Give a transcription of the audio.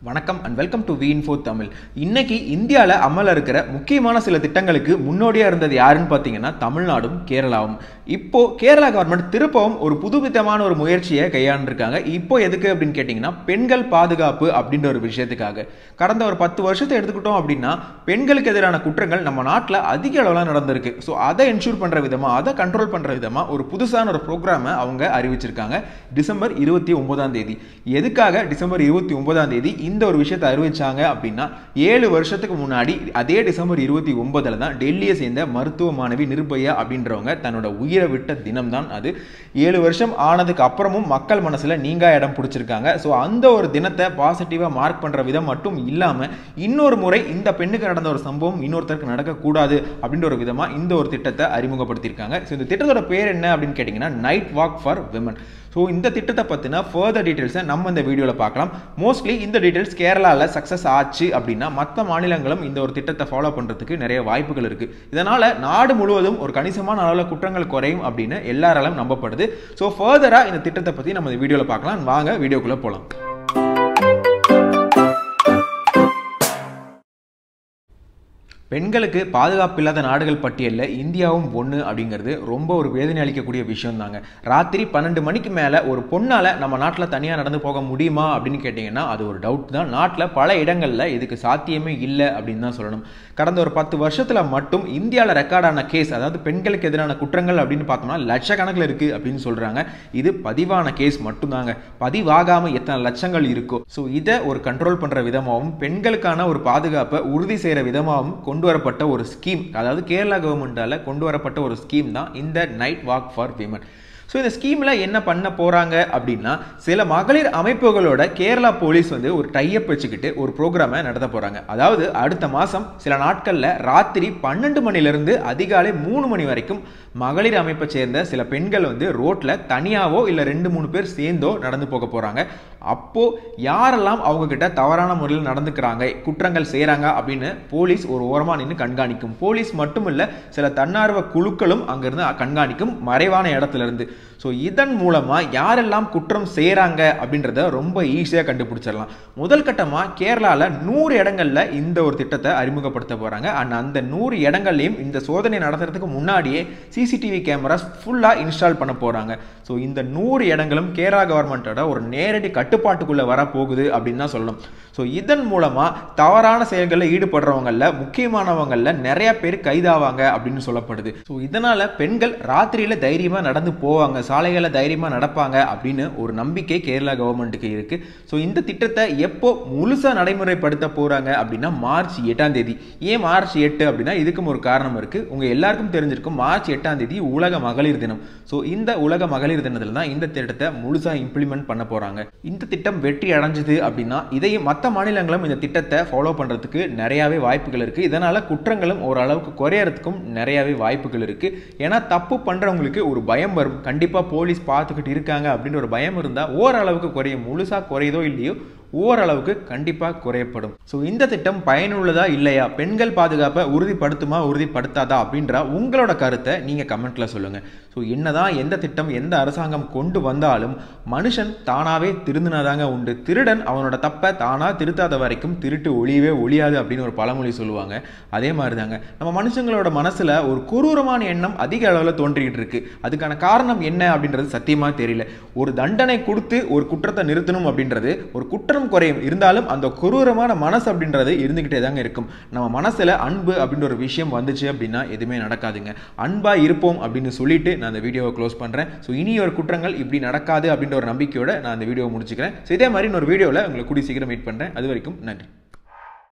வணக்கம் and welcome to வீன் ஃபோர் தமிழ் இன்னைக்கு இந்தியாவில் அமல இருக்கிற முக்கியமான சில திட்டங்களுக்கு முன்னோடியாக இருந்தது யாருன்னு பார்த்தீங்கன்னா தமிழ்நாடும் கேரளாவும் இப்போ கேரளா கவர்மெண்ட் திருப்பவும் ஒரு புதுவிதமான ஒரு முயற்சியை கையாண்டிருக்காங்க இப்போ எதுக்கு அப்படின்னு கேட்டிங்கன்னா பெண்கள் பாதுகாப்பு அப்படின்ற ஒரு விஷயத்துக்காக கடந்த ஒரு பத்து வருஷத்தை எடுத்துக்கிட்டோம் அப்படின்னா பெண்களுக்கு எதிரான குற்றங்கள் நம்ம நாட்டில் அதிக அளவில் நடந்திருக்கு ஸோ அதை என்ஷூர் பண்ணுற விதமாக அதை கண்ட்ரோல் பண்ணுற விதமாக ஒரு புதுசான ஒரு ப்ரோக்ராமை அவங்க அறிவிச்சிருக்காங்க டிசம்பர் இருபத்தி ஒன்பதாம் தேதி எதுக்காக டிசம்பர் இருபத்தி ஒன்பதாம் தேதி இந்த ஒரு விஷயத்தை அறிவிச்சாங்க அப்படின்னா ஏழு வருஷத்துக்கு முன்னாடி அதே டிசம்பர் இருபத்தி ஒன்பதுல தான் டெல்லியை சேர்ந்த மருத்துவ மாணவி நிர்பயா அப்படின்றவங்க தன்னோட உயிரை விட்ட தினம் தான் அது ஏழு வருஷம் ஆனதுக்கு அப்புறமும் மக்கள் மனசுல நீங்கா இடம் பிடிச்சிருக்காங்க ஸோ அந்த ஒரு தினத்தை பாசிட்டிவா மார்க் பண்ற விதம் மட்டும் இல்லாம இன்னொரு முறை இந்த பெண்ணுக்கு நடந்த ஒரு சம்பவம் இன்னொருத்தருக்கு நடக்கக்கூடாது அப்படின்ற ஒரு விதமா இந்த ஒரு திட்டத்தை அறிமுகப்படுத்தியிருக்காங்க ஸோ இந்த திட்டத்தோட பேர் என்ன அப்படின்னு கேட்டிங்கன்னா night walk for women so இந்த திட்டத்தை பற்றின ஃபர்தர் டீட்டெயில்ஸை நம்ம இந்த வீடியோவில் பார்க்கலாம் மோஸ்ட்லி இந்த டீட்டெயில்ஸ் கேரளாவில் சக்ஸஸ் ஆச்சு அப்படின்னா மற்ற மாநிலங்களும் இந்த ஒரு திட்டத்தை ஃபாலோ பண்ணுறதுக்கு நிறைய வாய்ப்புகள் இருக்குது இதனால் நாடு முழுவதும் ஒரு கணிசமான அளவில் குற்றங்கள் குறையும் அப்படின்னு எல்லாராலும் நம்பப்படுது ஸோ ஃபர்தராக இந்த திட்டத்தை பற்றி நம்ம இந்த வீடியோவில் பார்க்கலாம் வாங்க வீடியோக்குள்ளே போகலாம் பெண்களுக்கு பாதுகாப்பு இல்லாத நாடுகள் பட்டியலில் இந்தியாவும் ஒன்று அப்படிங்கிறது ரொம்ப ஒரு வேதனை அளிக்கக்கூடிய விஷயம் தாங்க ராத்திரி பன்னெண்டு மணிக்கு மேலே ஒரு பொண்ணால் நம்ம நாட்டில் தனியாக நடந்து போக முடியுமா அப்படின்னு கேட்டிங்கன்னா அது ஒரு டவுட் தான் நாட்டில் பல இடங்களில் இதுக்கு சாத்தியமே இல்லை அப்படின்னு தான் சொல்லணும் கடந்த ஒரு பத்து வருஷத்தில் மட்டும் இந்தியாவில் ரெக்கார்டான கேஸ் அதாவது பெண்களுக்கு எதிரான குற்றங்கள் அப்படின்னு பார்த்தோம்னா லட்சக்கணக்கில் இருக்குது அப்படின்னு சொல்கிறாங்க இது பதிவான கேஸ் மட்டும்தாங்க பதிவாகாமல் எத்தனை லட்சங்கள் இருக்கோ ஸோ இதை ஒரு கண்ட்ரோல் பண்ணுற விதமாகவும் பெண்களுக்கான ஒரு பாதுகாப்பை உறுதி செய்கிற விதமாகவும் கொண்டு கொண்டு வரப்பட்ட ஒரு ஸ்கீம் அதாவது கேரளா கவர்மெண்டால் கொண்டு வரப்பட்ட ஒரு ஸ்கீம் தான் இந்த night walk for women so இந்த ஸ்கீமில் என்ன பண்ண போகிறாங்க அப்படின்னா சில மகளிர் அமைப்புகளோட கேரளா போலீஸ் வந்து ஒரு டைப் வச்சுக்கிட்டு ஒரு ப்ரோக்ராமை நடத்த போகிறாங்க அதாவது அடுத்த மாதம் சில நாட்களில் ராத்திரி பன்னெண்டு மணிலேருந்து அதிகாலை மூணு மணி வரைக்கும் மகளிர் அமைப்பை சேர்ந்த சில பெண்கள் வந்து ரோட்டில் தனியாவோ இல்லை ரெண்டு மூணு பேர் சேர்ந்தோ நடந்து போக போகிறாங்க அப்போது யாரெல்லாம் அவங்கக்கிட்ட தவறான முறையில் நடந்துக்கிறாங்க குற்றங்கள் செய்கிறாங்க அப்படின்னு போலீஸ் ஒரு ஓரமாக நின்று கண்காணிக்கும் போலீஸ் மட்டும் இல்லை சில தன்னார்வ குழுக்களும் அங்கேருந்து கண்காணிக்கும் மறைவான இடத்துல இருந்து ஸோ இதன் மூலமாக யாரெல்லாம் குற்றம் செய்கிறாங்க அப்படின்றத ரொம்ப ஈஸியாக கண்டுபிடிச்சிடலாம் முதல் கட்டமாக கேரளாவில் நூறு இடங்களில் இந்த ஒரு திட்டத்தை அறிமுகப்படுத்த போகிறாங்க அண்ட் அந்த நூறு இடங்கள்லையும் இந்த சோதனை நடத்துறதுக்கு முன்னாடியே சிசிடிவி கேமராஸ் ஃபுல்லாக இன்ஸ்டால் பண்ண போகிறாங்க ஸோ இந்த நூறு இடங்களும் கேரளா கவர்மெண்ட்டோட ஒரு நேரடி கட்டுப்பாட்டுக்குள்ளே வரப்போகுது அப்படின்னு தான் சொல்லணும் ஸோ இதன் மூலமாக தவறான செயல்களில் ஈடுபடுறவங்களில் முக்கியமானவங்களில் நிறைய பேர் கைதாவாங்க அப்படின்னு சொல்லப்படுது ஸோ இதனால் பெண்கள் ராத்திரியில் தைரியமாக நடந்து போவாங்க சாலைகளில் தைரியமாக நடப்பாங்க அப்படின்னு ஒரு நம்பிக்கை கேரளா கவர்மெண்ட்டுக்கு இருக்குது ஸோ இந்த திட்டத்தை எப்போ முழுசாக நடைமுறைப்படுத்த போகிறாங்க அப்படின்னா மார்ச் எட்டாம் தேதி ஏன் மார்ச் எட்டு அப்படின்னா இதுக்கும் ஒரு காரணம் இருக்குது உங்கள் எல்லாருக்கும் தெரிஞ்சிருக்கும் மார்ச் எட்டாம் தேதி உலக மகளிர் தினம் ஸோ இந்த உலக மகளிர் தினத்தில் தான் இந்த திட்டத்தை முழுசாக இம்ப்ளிமெண்ட் பண்ண போகிறாங்க இந்த திட்டம் வெற்றி அடைஞ்சது அப்படின்னா இதையும் மற்ற மாநிலங்களும் இந்த திட்டத்தை ஃபாலோ பண்ணுறதுக்கு நிறையாவே வாய்ப்புகள் இருக்குது இதனால் குற்றங்களும் ஓரளவுக்கு குறையறதுக்கும் நிறையாவே வாய்ப்புகள் இருக்குது ஏன்னா தப்பு பண்ணுறவங்களுக்கு ஒரு பயம் வரும் கண்டிப்பாக போலீஸ் பார்த்துக்கிட்டு இருக்காங்க அப்படின்ற ஒரு பயம் இருந்தால் ஓரளவுக்கு குறையும் முழுசாக குறையுதோ இல்லையோ ஓரளவுக்கு கண்டிப்பாக குறையப்படும் ஸோ இந்த திட்டம் பயனுள்ளதா இல்லையா பெண்கள் பாதுகாப்பை உறுதிப்படுத்துமா உறுதிப்படுத்தாதா அப்படின்ற உங்களோட கருத்தை நீங்கள் கமெண்ட்டில் சொல்லுங்கள் ஸோ என்னதான் எந்த திட்டம் எந்த அரசாங்கம் கொண்டு வந்தாலும் மனுஷன் தானாகவே திருந்தினதாங்க உண்டு திருடன் அவனோட தப்பை தானாக திருத்தாத வரைக்கும் திருட்டு ஒளியவே ஒளியாது அப்படின்னு ஒரு பழமொழி சொல்லுவாங்க அதே மாதிரி தாங்க நம்ம மனுஷங்களோட மனசில் ஒரு குரூரமான எண்ணம் அதிக அளவில் தோன்றிக்கிட்டு இருக்கு அதுக்கான காரணம் என்ன அப்படின்றது சத்தியமாக தெரியல ஒரு தண்டனை கொடுத்து ஒரு குற்றத்தை நிறுத்தணும் அப்படின்றது ஒரு குற்றம் குற்றம் குறையும் இருந்தாலும் அந்த குரூரமான மனசு அப்படின்றது இருந்துக்கிட்டே தாங்க இருக்கும் நம்ம மனசில் அன்பு அப்படின்ற ஒரு விஷயம் வந்துச்சு அப்படின்னா எதுவுமே நடக்காதுங்க அன்பாக இருப்போம் அப்படின்னு சொல்லிட்டு நான் அந்த வீடியோவை க்ளோஸ் பண்ணுறேன் ஸோ இனி ஒரு குற்றங்கள் இப்படி நடக்காது அப்படின்ற ஒரு நம்பிக்கையோட நான் அந்த வீடியோவை முடிச்சுக்கிறேன் ஸோ இதே மாதிரி இன்னொரு வீடியோவில் உங்களை கூடி சீக்கிரம் மீட் பண்ணுறேன் அது வரைக்கும் நன்றி